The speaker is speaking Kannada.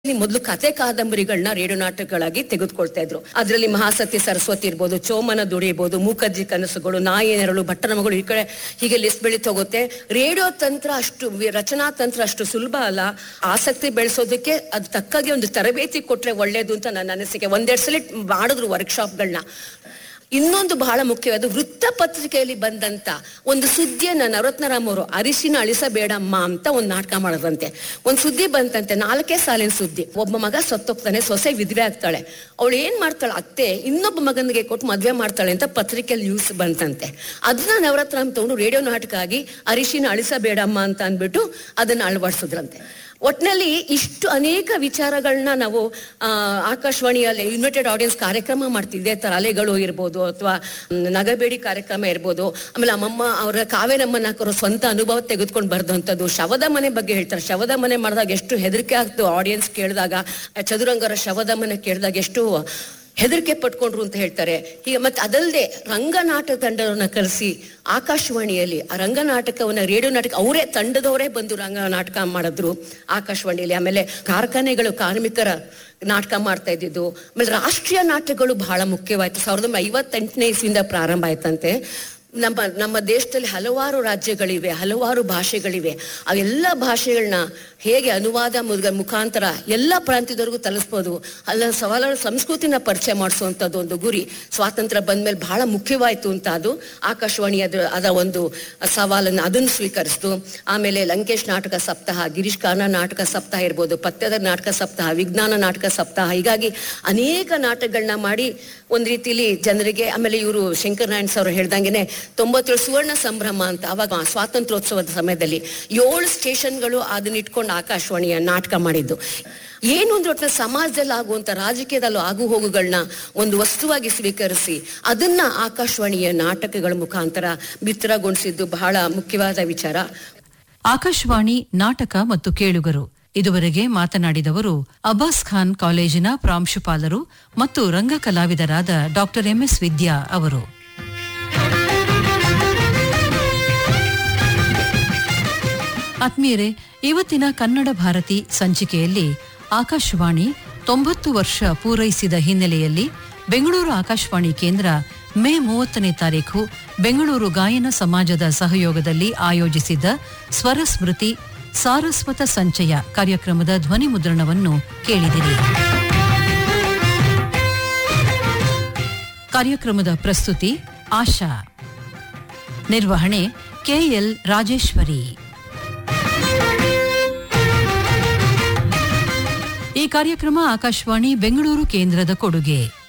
ಮೊದಲು ಕತೆ ಕಾದಂಬರಿಗಳನ್ನ ರೇಡಿಯೋ ನಾಟಕಗಳಾಗಿ ತೆಗೆದುಕೊಳ್ತಾ ಇದ್ರು ಅದರಲ್ಲಿ ಮಹಾಸತಿ ಸರಸ್ವತಿ ಇರ್ಬೋದು ಚೋಮನ ದುಡಿ ಇರ್ಬೋದು ಮೂಕಜ್ಜಿ ಕನಸುಗಳು ನಾಯಿ ನೆರಳು ಭಟ್ಟನ ಮಗಳು ಈ ಕಡೆ ಹೀಗೆ ಲಿಸ್ಟ್ ಬೆಳೀತಾ ಹೋಗುತ್ತೆ ರೇಡಿಯೋ ತಂತ್ರ ಅಷ್ಟು ವಿ- ರಚನಾ ತಂತ್ರ ಅಷ್ಟು ಸುಲಭ ಅಲ್ಲ ಆಸಕ್ತಿ ಬೆಳೆಸೋದಕ್ಕೆ ಅದು ತಕ್ಕಾಗಿ ಒಂದು ತರಬೇತಿ ಕೊಟ್ರೆ ಒಳ್ಳೇದು ಅಂತ ನನ್ನ ಅನಿಸಿಕೆ ಒಂದೆರಡು ಸಲ ಮಾಡಿದ್ರು ವರ್ಕ್ಶಾಪ್ಗಳನ್ನ ಇನ್ನೊಂದು ಬಹಳ ಮುಖ್ಯವಾದ ವೃತ್ತಪತ್ರಿಕೆಯಲ್ಲಿ ಬಂದಂತ ಒಂದು ಸುದ್ದಿಯನ್ನ ನವರತ್ನರಾಮ್ ಅವರು ಅರಿಶಿನ ಅಳಿಸಬೇಡಮ್ಮ ಅಂತ ಒಂದು ನಾಟಕ ಮಾಡೋದಂತೆ ಒಂದು ಸುದ್ದಿ ಬಂತಂತೆ ನಾಲ್ಕೇ ಸಾಲಿನ ಸುದ್ದಿ ಒಬ್ಬ ಮಗ ಸತ್ತೋಗ್ತಾನೆ ಸೊಸೆ ವಿಧವೆ ಆಗ್ತಾಳೆ ಅವಳು ಏನ್ ಮಾಡ್ತಾಳೆ ಅತ್ತೆ ಇನ್ನೊಬ್ಬ ಮಗನಿಗೆ ಕೊಟ್ಟು ಮದ್ವೆ ಮಾಡ್ತಾಳೆ ಅಂತ ಪತ್ರಿಕೆಯಲ್ಲಿ ನ್ಯೂಸ್ ಬಂತಂತೆ ಅದನ್ನ ನವರತ್ನರಾಮ್ ತಗೊಂಡು ರೇಡಿಯೋ ನಾಟಕ ಆಗಿ ಅರಿಶಿನ ಅಳಿಸಬೇಡಮ್ಮ ಅಂತ ಅಂದ್ಬಿಟ್ಟು ಅದನ್ನ ಅಳವಡಿಸಿದ್ರಂತೆ ಒಟ್ನಲ್ಲಿ ಇಷ್ಟು ಅನೇಕ ವಿಚಾರಗಳನ್ನ ನಾವು ಆ, ಆಕಾಶವಾಣಿಯಲ್ಲಿ ಯುನೈಟೆಡ್ ಆಡಿಯನ್ಸ್ ಕಾರ್ಯಕ್ರಮ ಮಾಡ್ತಿದ್ದೆ ತರ ಅಲೆಗಳು ಇರ್ಬೋದು ಅಥವಾ ನಗಬೇಡಿ ಕಾರ್ಯಕ್ರಮ ಇರ್ಬೋದು ಆಮೇಲೆ ಅಮ್ಮಮ್ಮ ಅವರ ಕಾವೇರಮ್ಮನ ಹಾಕೋರು ಸ್ವಂತ ಅನುಭವ ತೆಗೆದುಕೊಂಡು ಬರ್ದಂಥದ್ದು ಶವದ ಮನೆ ಬಗ್ಗೆ ಹೇಳ್ತಾರೆ ಶವದ ಮನೆ ಮಾಡಿದಾಗ ಎಷ್ಟು ಹೆದರಿಕೆ ಆಗ್ತು ಆಡಿಯನ್ಸ್ ಕೇಳಿದಾಗ ಚದುರಂಗರ ಶವದ ಮನೆ ಕೇಳಿದಾಗ ಎಷ್ಟು ಹೆದರಿಕೆ ಪಟ್ಕೊಂಡ್ರು ಅಂತ ಹೇಳ್ತಾರೆ ಹೀಗೆ ಮತ್ತೆ ಅದಲ್ಲದೆ ರಂಗನಾಟಕ ತಂಡವನ್ನ ಕರೆಸಿ ಆಕಾಶವಾಣಿಯಲ್ಲಿ ಆ ರಂಗನಾಟಕವನ್ನ ರೇಡಿಯೋ ನಾಟಕ ಅವರೇ ತಂಡದವರೇ ಬಂದು ರಂಗ ನಾಟಕ ಮಾಡಿದ್ರು ಆಕಾಶವಾಣಿಯಲ್ಲಿ ಆಮೇಲೆ ಕಾರ್ಖಾನೆಗಳು ಕಾರ್ಮಿಕರ ನಾಟಕ ಮಾಡ್ತಾ ಇದ್ದಿದ್ದು ಆಮೇಲೆ ರಾಷ್ಟ್ರೀಯ ನಾಟಕಗಳು ಬಹಳ ಮುಖ್ಯವಾಯ್ತು ಸಾವಿರದ ಒಂಬೈನೂರ ಐವತ್ತೆಂಟನೇ ಇಸ್ವಿಯಿಂದ ಪ್ರಾರಂಭ ಆಯ್ತಂತೆ ನಮ್ಮ ನಮ್ಮ ದೇಶದಲ್ಲಿ ಹಲವಾರು ರಾಜ್ಯಗಳಿವೆ ಹಲವಾರು ಭಾಷೆಗಳಿವೆ ಆ ಎಲ್ಲ ಭಾಷೆಗಳನ್ನ ಹೇಗೆ ಅನುವಾದ ಮುಗ- ಮುಖಾಂತರ ಎಲ್ಲ ಪ್ರಾಂತ್ಯದವರೆಗೂ ತಲುಸ್ಬೋದು ಅಲ್ಲ ಸವಾಲಾದ ಸಂಸ್ಕೃತಿನ ಪರಿಚಯ ಮಾಡಿಸುವಂಥದ್ದು ಒಂದು ಗುರಿ ಸ್ವಾತಂತ್ರ್ಯ ಬಂದ್ಮೇಲೆ ಬಹಳ ಮುಖ್ಯವಾಯ್ತು ಅಂತ ಅದು ಆಕಾಶವಾಣಿ ಅದ್ರ ಅದ ಒಂದು ಸವಾಲನ್ನು ಅದನ್ನು ಸ್ವೀಕರಿಸ್ತು ಆಮೇಲೆ ಲಂಕೇಶ್ ನಾಟಕ ಸಪ್ತಾಹ ಗಿರೀಶ್ ಕಾರ್ನಾಡ್ ನಾಟಕ ಸಪ್ತಾಹ ಇರ್ಬೋದು ಪತ್ಯದ ನಾಟಕ ಸಪ್ತಾಹ ವಿಜ್ಞಾನ ನಾಟಕ ಸಪ್ತಾಹ ಹೀಗಾಗಿ ಅನೇಕ ನಾಟಕಗಳನ್ನ ಮಾಡಿ ಒಂದ್ ರೀತಿಲಿ ಜನರಿಗೆ ಆಮೇಲೆ ಇವರು ಶಂಕರ್ ನಾರಾಯಣ್ ಅವರು ಹೇಳ್ದಂಗೆನೆ ತೊಂಬತ್ತೇಳು ಸುವರ್ಣ ಸಂಭ್ರಮ ಅಂತ ಅವಾಗ ಸ್ವಾತಂತ್ರ್ಯೋತ್ಸವದ ಸಮಯದಲ್ಲಿ ಏಳು ಸ್ಟೇಷನ್ಗಳು ಅದನ್ನ ಇಟ್ಕೊಂಡು ಆಕಾಶವಾಣಿಯ ನಾಟಕ ಮಾಡಿದ್ದು ಏನು ಅಂದ್ರೆ ಒಟ್ಟಿನ ಸಮಾಜದಲ್ಲಿ ಆಗುವಂತ ರಾಜಕೀಯದಲ್ಲೂ ಆಗು ಹೋಗುಗಳನ್ನ ಒಂದು ವಸ್ತುವಾಗಿ ಸ್ವೀಕರಿಸಿ ಅದನ್ನ ಆಕಾಶವಾಣಿಯ ನಾಟಕಗಳ ಮುಖಾಂತರ ಬಿತ್ತರಗೊಳಿಸಿದ್ದು ಬಹಳ ಮುಖ್ಯವಾದ ವಿಚಾರ ಆಕಾಶವಾಣಿ ನಾಟಕ ಮತ್ತು ಕೇಳುಗರು ಇದುವರೆಗೆ ಮಾತನಾಡಿದವರು ಅಬ್ಬಾಸ್ ಖಾನ್ ಕಾಲೇಜಿನ ಪ್ರಾಂಶುಪಾಲರು ಮತ್ತು ರಂಗ ಕಲಾವಿದರಾದ ಡಾಕ್ಟರ್ ಎಂಎಸ್ ವಿದ್ಯಾ ಅವರು ಆತ್ಮೀಯರೇ ಇವತ್ತಿನ ಕನ್ನಡ ಭಾರತಿ ಸಂಚಿಕೆಯಲ್ಲಿ ಆಕಾಶವಾಣಿ ತೊಂಬತ್ತು ವರ್ಷ ಪೂರೈಸಿದ ಹಿನ್ನೆಲೆಯಲ್ಲಿ ಬೆಂಗಳೂರು ಆಕಾಶವಾಣಿ ಕೇಂದ್ರ ಮೇ ಮೂವತ್ತನೇ ತಾರೀಖು ಬೆಂಗಳೂರು ಗಾಯನ ಸಮಾಜದ ಸಹಯೋಗದಲ್ಲಿ ಆಯೋಜಿಸಿದ್ದ ಸ್ವರ ಸ್ಮೃತಿ ಸಾರಸ್ವತ ಸಂಚಯ ಕಾರ್ಯಕ್ರಮದ ಧ್ವನಿ ಮುದ್ರಣವನ್ನು ಕೇಳಿದಿರಿ ಕಾರ್ಯಕ್ರಮದ ಪ್ರಸ್ತುತಿ ಆಶಾ ನಿರ್ವಹಣೆ ಕೆಎಲ್ ರಾಜೇಶ್ವರಿ ಈ ಕಾರ್ಯಕ್ರಮ ಆಕಾಶವಾಣಿ ಬೆಂಗಳೂರು ಕೇಂದ್ರದ ಕೊಡುಗೆ